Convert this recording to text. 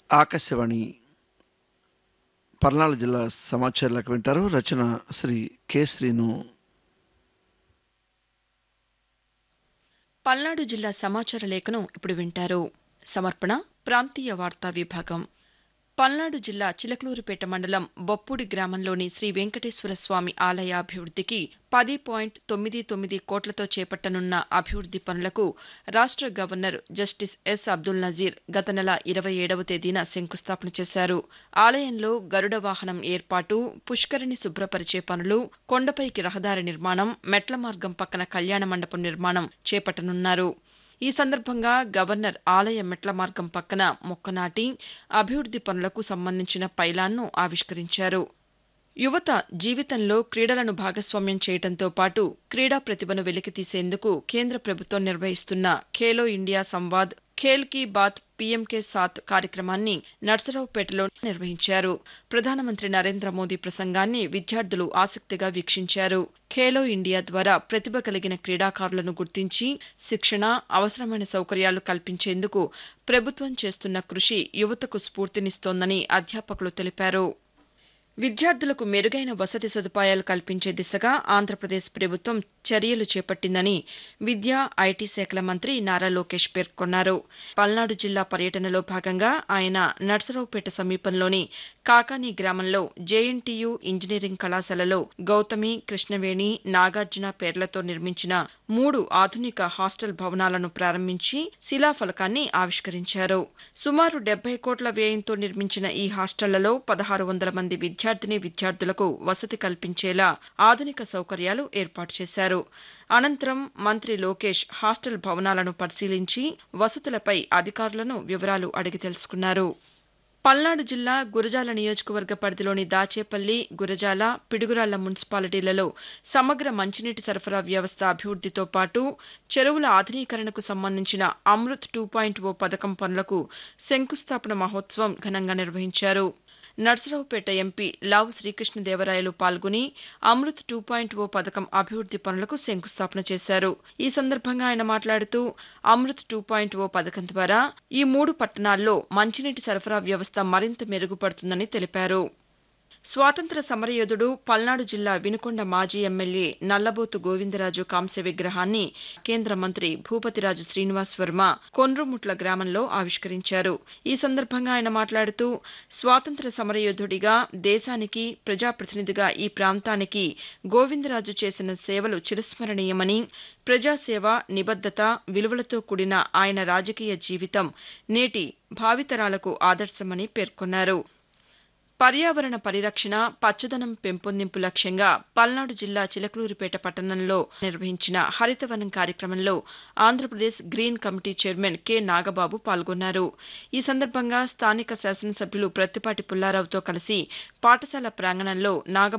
ఆకాశవాణి పల్నాడు జిల్లా సమాచారాలకు వింటారు రచన శ్రీ కె శ్రీను పల్నాడు జిల్లా సమాచార లేఖనం ఇప్పుడు వింటారు సమర్పణ ప్రాంతీయ వార్తా విభాగం పల్నాడు జిల్లా చిలకలూరుపేట మండలం బొప్పూడి గ్రామంలోని శ్రీ వెంకటేశ్వర స్వామి ఆలయ అభివృద్ధికి పది పాయింట్ తొమ్మిది తొమ్మిది కోట్లతో చేపట్టనున్న అభివృద్ది పనులకు రాష్ట governor justice S Abdul Nazeer గత నెల ఇరవై ఏడవ తేదీన శంకుస్థాపన చేశారు ఆలయంలో గరుడ వాహనం ఏర్పాటు పుష్కరిణి శుభ్రపరిచే పనులు కొండపైకి రహదారి నిర్మాణం మెట్ల మార్గం పక్కన కళ్యాణ మండపం నిర్మాణం చేపట్టనున్నారు ఈ సందర్భంగా గవర్నర్ ఆలయ మెట్ల మార్గం పక్కన మొక్క నాటి అభివృద్ది పనులకు సంబంధించిన పైలాన్ను ఆవిష్కరించారు యువత జీవితంలో క్రీడలను భాగస్వామ్యం చేయడంతో పాటు క్రీడా ప్రతిభను వెలికితీసేందుకు కేంద్ర ప్రభుత్వం నిర్వహిస్తున్న ఖేలో ఇండియా సంవాద్ ఖేల్ కీ బాత్ పీఎంకే సాత్ కార్యక్రమాన్ని నర్సరావుపేటలో నిర్వహించారు ప్రధానమంత్రి నరేంద్ర మోదీ ప్రసంగాన్ని విద్యార్థులు ఆసక్తిగా వీక్షించారు ఖేలో ఇండియా ద్వారా ప్రతిభ కలిగిన క్రీడాకారులను గుర్తించి శిక్షణ అవసరమైన సౌకర్యాలు కల్పించేందుకు ప్రభుత్వం చేస్తున్న కృషి యువతకు స్ఫూర్తినిస్తోందని అధ్యాపకులు తెలిపారు విద్యార్థులకు మెరుగైన వసతి సదుపాయాలు కల్పించే దిశగా ఆంధ్రప్రదేశ్ ప్రభుత్వం చర్యలు చేపట్టిందని విద్యా ఐటీ శాఖల మంత్రి నారా లోకేష్ పేర్కొన్నారు పల్నాడు జిల్లా పర్యటనలో భాగంగా ఆయన నర్సరావుపేట సమీపంలోని కాకాని గ్రామంలో జేఎన్టీయూ ఇంజనీరింగ్ కళాశాలలో గౌతమి కృష్ణవేణి నాగార్జున పేర్లతో నిర్మించిన మూడు ఆధునిక హాస్టల్ భవనాలను ప్రారంభించి శిలాఫలకాన్ని ఆవిష్కరించారు సుమారు డెబ్బై కోట్ల వ్యయంతో నిర్మించిన ఈ హాస్టళ్లలో పదహారు వందల మంది విద్యార్థిని విద్యార్థులకు వసతి కల్పించేలా ఆధునిక సౌకర్యాలు ఏర్పాటు చేశారు అనంతరం మంత్రి లోకేష్ హాస్టల్ భవనాలను పరిశీలించి వసతులపై అధికారులను వివరాలు అడిగి తెలుసుకున్నారు పల్నాడు జిల్లా గురజాల నియోజకవర్గ పరిధిలోని దాచేపల్లి గురజాల పిడుగురాళ్ల మున్సిపాలిటీలలో సమగ్ర మంచినీటి సరఫరా వ్యవస్థ అభివృద్దితో పాటు చెరువుల ఆధునీకరణకు సంబంధించిన అమృత్ టూ పాయింట్ ఓ పథకం పనులకు శంకుస్థాపన మహోత్సవం ఘనంగా నిర్వహించారు నర్సరావుపేట ఎంపీ లావు శ్రీకృష్ణదేవరాయలు పాల్గొని అమృత్ టూ పాయింట్ ఓ పథకం అభివృద్ది పనులకు శంకుస్థాపన చేశారు ఈ సందర్భంగా ఆయన మాట్లాడుతూ అమృత్ టూ పాయింట్ ఓ పథకం ద్వారా ఈ మూడు పట్టణాల్లో మంచినీటి సరఫరా వ్యవస్థ మరింత మెరుగుపడుతుందని తెలిపారు స్వాతంత్ర సమరయోధుడు పల్నాడు జిల్లా వినుకొండ మాజీ ఎమ్మెల్యే నల్లబోతు గోవిందరాజు కాంస్య విగ్రహాన్ని కేంద్ర మంత్రి భూపతిరాజు శ్రీనివాస్ వర్మ కొండ్రుముట్ల గ్రామంలో ఆవిష్కరించారు ఈ సందర్భంగా ఆయన మాట్లాడుతూ స్వాతంత్ర సమరయోధుడిగా దేశానికి ప్రజాప్రతినిధిగా ఈ ప్రాంతానికి గోవిందరాజు చేసిన సేవలు చిరస్మరణీయమని ప్రజాసేవ నిబద్దత విలువలతో కూడిన ఆయన రాజకీయ జీవితం నేటి భావితరాలకు ఆదర్శమని పేర్కొన్నారు పర్యావరణ పరిరక్షణ పచ్చదనం పెంపొందింపు లక్ష్యంగా పల్నాడు జిల్లా చిలకలూరిపేట పట్టణంలో నిర్వహించిన హరితవనం కార్యక్రమంలో Andhra Pradesh green committee chairman K Nagababu పాల్గొన్నారు ఈ సందర్భంగా స్థానిక శాసనసభ్యులు ప్రత్తిపాటి పుల్లారావుతో కలిసి పాఠశాల ప్రాంగణంలో నాగ